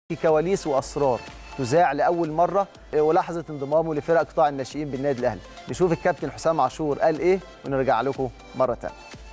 في كواليس واسرار تذاع لاول مره ولحظه انضمامه لفرق قطاع الناشئين بالنادي الاهلي نشوف الكابتن حسام عاشور قال ايه ونرجع لكم مره ثانيه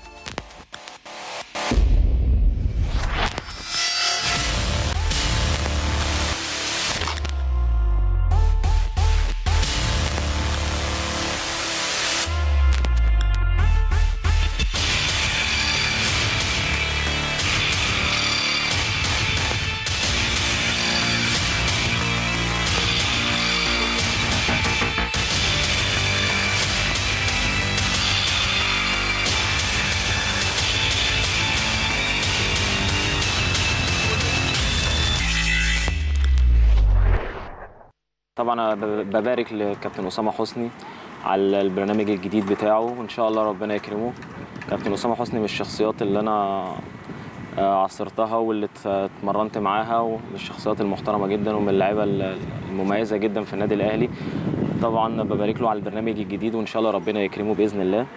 طبعا انا ب- ببارك لكابتن اسامه حسني على البرنامج الجديد بتاعه وان شاء الله ربنا يكرمه كابتن اسامه حسني من الشخصيات اللي انا آه، عاصرتها واللي ات- اتمرنت معاها ومن الشخصيات المحترمه جدا ومن اللعيبه ال- المميزه جدا في النادي الاهلي طبعا ببارك له على البرنامج الجديد وان شاء الله ربنا يكرمه باذن الله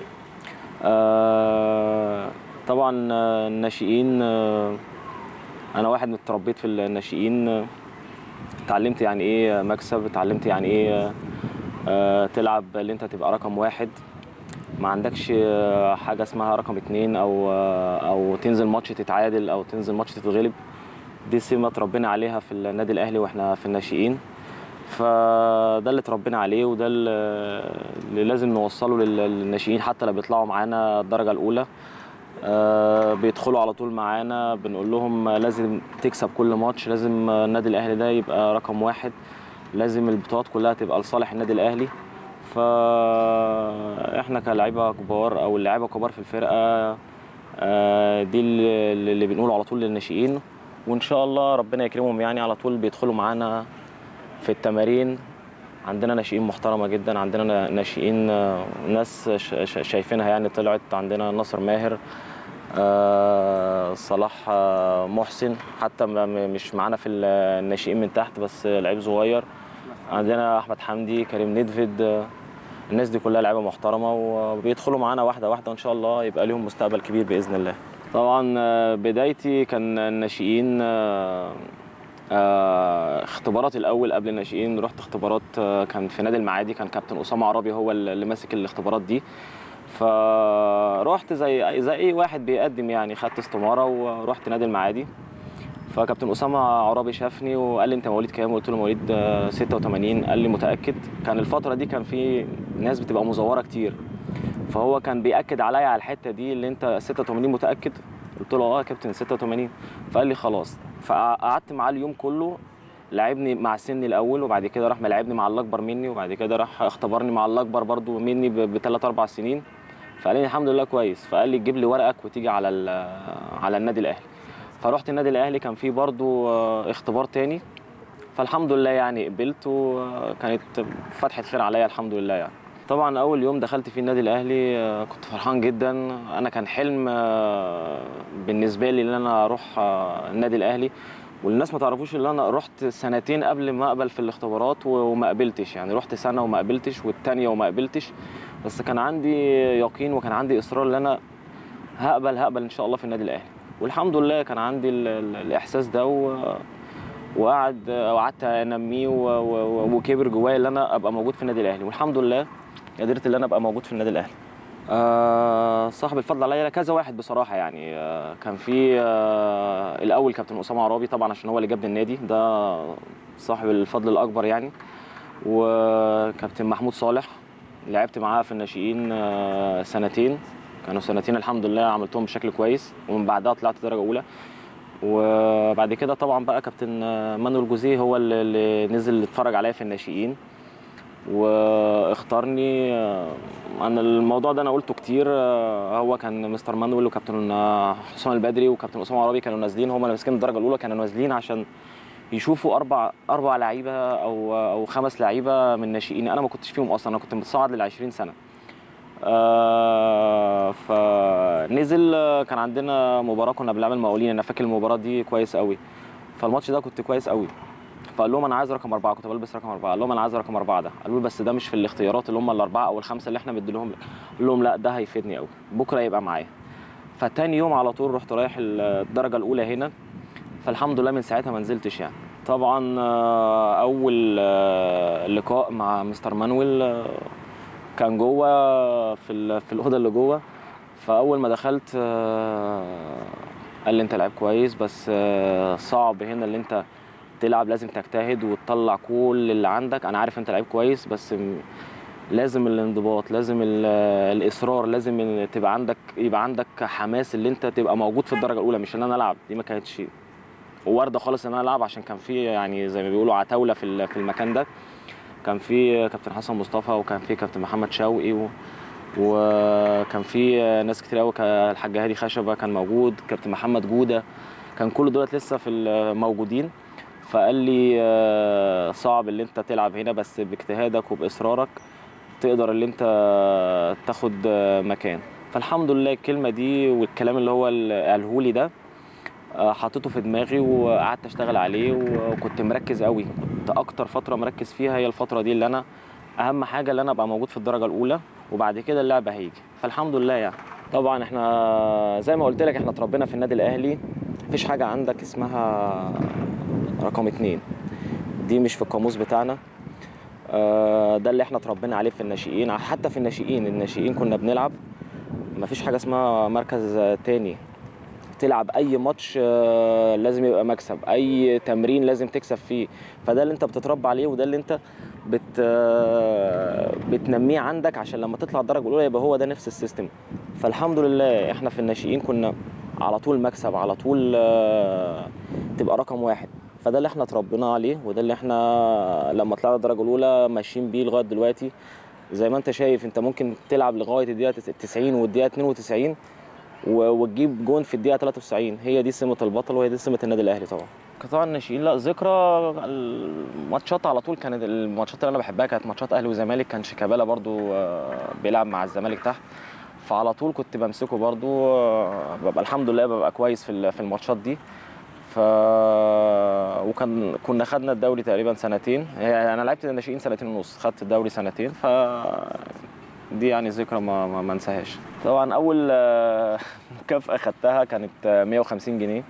آه، طبعا آه، الناشئين آه، انا واحد اتربيت في الناشئين آه، اتعلمت يعني ايه مكسب اتعلمت يعني ايه آه، تلعب اللي انت تبقى رقم واحد ما عندكش آه، حاجه اسمها رقم اتنين او آه، او تنزل ماتش تتعادل او تنزل ماتش تتغلب دي سمه اتربينا عليها في النادي الاهلي واحنا في الناشئين فده اللي اتربينا عليه وده اللي اللي لازم نوصله لل- للناشئين حتى لو بيطلعوا معانا الدرجه الاولى آه، بيدخلوا على طول معانا بنقول لهم لازم تكسب كل ماتش لازم النادي الاهلي ده يبقى رقم واحد لازم البطولات كلها تبقى لصالح النادي الاهلي فاحنا كلاعيبه كبار او اللعيبه كبار في الفرقه آه، دي اللي اللي بنقوله على طول للناشئين وان شاء الله ربنا يكرمهم يعني على طول بيدخلوا معانا في التمارين عندنا ناشئين محترمه جدا عندنا ناشئين آه، ناس ش- ش- شايفينها يعني طلعت عندنا ناصر ماهر آه، صلاح آه، محسن حتى م- م- مش معانا في الناشئين من تحت بس لعيب صغير عندنا احمد حمدي كريم ندفد آه، الناس دي كلها لعيبه محترمه وبيدخلوا معانا واحده واحده وان شاء الله يبقى لهم مستقبل كبير باذن الله طبعا آه، بدايتي كان الناشئين آه، آه، اختباراتي الاول قبل الناشئين رحت اختبارات آه، كان في نادي المعادي كان كابتن اسامه عربي هو اللي ماسك الاختبارات دي فرحت زي زي اي واحد بيقدم يعني خدت استماره ورحت نادي المعادي فكابتن اسامه عرابي شافني وقال لي انت مواليد كام قلت له مواليد آه، 86 قال لي متاكد كان الفتره دي كان في ناس بتبقى مزوره كتير فهو كان بياكد عليا على الحته دي اللي انت 86 متاكد قلت له اه يا كابتن 86 فقال لي خلاص فقعدت معاه اليوم كله لعبني مع سني الاول وبعد كده راح ملعبني مع اللي اكبر مني وبعد كده راح اختبرني مع اللي اكبر برضو مني بثلاث اربع سنين فقال لي الحمد لله كويس فقال لي تجيب لي ورقك وتيجي على ال- على النادي الاهلي فرحت النادي الاهلي كان في برضو آه، اختبار تاني فالحمد لله يعني قبلت وكانت فتحه خير عليا الحمد لله يعني طبعا اول يوم دخلت فيه النادي الاهلي آه، كنت فرحان جدا انا كان حلم آه، بالنسبه لي ان انا اروح آه، النادي الاهلي والناس ما تعرفوش ان انا رحت سنتين قبل ما اقبل في الاختبارات و- وما قبلتش يعني رحت سنه وما قبلتش والتانيه وما قبلتش بس كان عندي يقين وكان عندي اصرار ان انا هقبل هقبل ان شاء الله في النادي الاهلي والحمد لله كان عندي ال- ال- الاحساس ده و... وقعد وقعدت انميه و- و- وكبر جوايا ان انا ابقى موجود في النادي الاهلي والحمد لله قدرت ان انا ابقى موجود في النادي الاهلي آه صاحب الفضل عليا كذا واحد بصراحه يعني آه كان في آه الاول كابتن اسامه عرابي طبعا عشان هو اللي جابني النادي ده صاحب الفضل الاكبر يعني وكابتن محمود صالح لعبت معاه في الناشئين آه سنتين كانوا سنتين الحمد لله عملتهم بشكل كويس ومن بعدها طلعت درجه اولى وبعد كده طبعا بقى كابتن آه، مانويل جوزيه هو اللي- اللي نزل يتفرج عليا في الناشئين واختارني آه، انا الموضوع ده انا قلته كتير آه، هو كان مستر مانويل وكابتن آه، حسام البدري وكابتن اسامه عرابي كانوا نازلين هم اللي ماسكين الدرجه الاولى كانوا نازلين عشان يشوفوا اربع اربع لعيبه او او خمس لعيبه من الناشئين انا ما كنتش فيهم اصلا انا كنت متصاعد لل 20 سنه آه فنزل آه، كان عندنا مباراه كنا بنلعب مقاولين انا فاكر المباراه دي كويس قوي فالماتش ده كنت كويس قوي فقال لهم انا عايز رقم اربعه كنت بلبس رقم اربعه قال لهم انا عايز رقم اربعه ده قالوا له بس ده مش في الاختيارات اللي هم الاربعه او الخمسه اللي احنا مديلهم قال لهم لا ده هيفيدني قوي بكره يبقى معايا فتاني يوم على طول رحت رايح الدرجه الاولى هنا فالحمد لله من ساعتها ما نزلتش يعني طبعا آه، اول آه، لقاء مع مستر مانويل آه، كان جوه في ال- في الاوضه اللي جوه فاول ما دخلت آه، قال لي انت لعيب كويس بس آه، صعب هنا اللي انت تلعب لازم تجتهد وتطلع كل اللي عندك انا عارف انت لعيب كويس بس م- لازم الانضباط لازم ال- الاصرار لازم إن تبقى عندك يبقى عندك حماس اللي انت تبقى موجود في الدرجه الاولى مش ان انا العب دي ما كانتش وارده خالص ان انا العب عشان كان في يعني زي ما بيقولوا عتاوله في ال- في المكان ده كان في كابتن حسن مصطفى وكان في كابتن محمد شوقي و... وكان في ناس كتير قوي الحاج هادي خشبه كان موجود كابتن محمد جوده كان كل دولت لسه في ال- موجودين فقال لي آه، صعب اللي انت تلعب هنا بس باجتهادك وباصرارك تقدر اللي انت تاخد آه، مكان فالحمد لله الكلمه دي والكلام اللي هو اللي قاله لي ده آه، حطيته في دماغي وقعدت اشتغل عليه وكنت مركز قوي كنت اكتر فتره مركز فيها هي الفتره دي اللي انا اهم حاجه اللي انا ابقى موجود في الدرجه الاولى وبعد كده اللعب هيجي فالحمد لله يعني طبعا احنا زي ما قلت لك احنا اتربينا في النادي الاهلي مفيش حاجه عندك اسمها رقم اتنين دي مش في القاموس بتاعنا آه، ده اللي احنا اتربينا عليه في الناشئين حتى في الناشئين الناشئين كنا بنلعب مفيش حاجه اسمها مركز آه، تاني تلعب اي ماتش آه، لازم يبقى مكسب اي تمرين لازم تكسب فيه فده اللي انت بتتربى عليه وده اللي انت بت آه، بتنميه عندك عشان لما تطلع الدرجه الاولى يبقى هو ده نفس السيستم فالحمد لله احنا في الناشئين كنا على طول مكسب على طول آه، تبقى رقم واحد فده اللي احنا اتربينا عليه وده اللي احنا لما طلعنا الدرجه الاولى ماشيين بيه لغايه دلوقتي زي ما انت شايف انت ممكن تلعب لغايه الدقيقه 90 والدقيقه 92 و- وتجيب جون في الدقيقه 93 هي دي سمه البطل وهي دي سمه النادي الاهلي طبعا قطاع الناشئين لا ذكرى الماتشات على طول كانت الماتشات اللي انا بحبها كانت ماتشات اهلي وزمالك كان شيكابالا برضو آه، بيلعب مع الزمالك تحت فعلى طول كنت بمسكه برضو آه، ببقى الحمد لله ببقى كويس في ال- في الماتشات دي ف وكان كنا خدنا الدوري تقريبا سنتين هي- انا لعبت الناشئين سنتين ونص خدت الدوري سنتين ف دي يعني ذكرى ما ما ما انساهاش طبعا اول آه، مكافاه خدتها كانت آه، 150 جنيه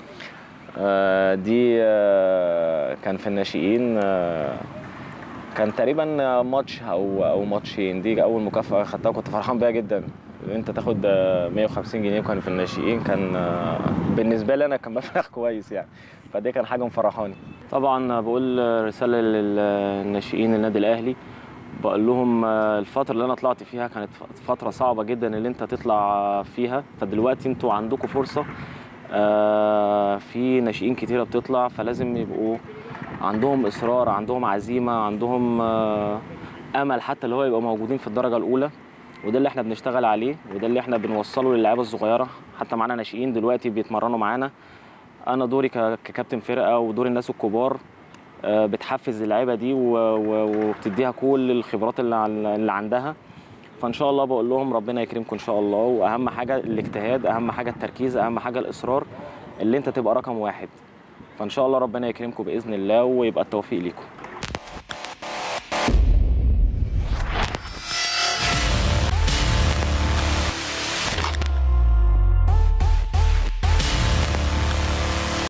آه، دي آه، كان في الناشئين آه، كان تقريبا ماتش او او ماتشين دي اول مكافاه خدتها وكنت فرحان بيها جدا انت تاخد آه، 150 جنيه وكان في الناشئين كان آه، بالنسبه لي انا كان مبلغ كويس يعني فدي كان حاجه مفرحاني طبعا بقول رساله للناشئين النادي الاهلي بقول لهم آه، الفترة اللي أنا طلعت فيها كانت فترة صعبة جدا اللي أنت تطلع فيها فدلوقتي أنتوا عندكم فرصة آه، في ناشئين كتيرة بتطلع فلازم يبقوا عندهم إصرار عندهم عزيمة عندهم آه، أمل حتى اللي هو يبقوا موجودين في الدرجة الأولى وده اللي احنا بنشتغل عليه وده اللي احنا بنوصله للعيبة الصغيرة حتى معانا ناشئين دلوقتي بيتمرنوا معانا أنا دوري ك- ككابتن فرقة ودور الناس الكبار آه، بتحفز اللعيبه دي و- و- وبتديها كل الخبرات اللي عن- اللي عندها فان شاء الله بقول لهم ربنا يكرمكم ان شاء الله واهم حاجه الاجتهاد اهم حاجه التركيز اهم حاجه الاصرار اللي انت تبقى رقم واحد فان شاء الله ربنا يكرمكم باذن الله ويبقى التوفيق ليكم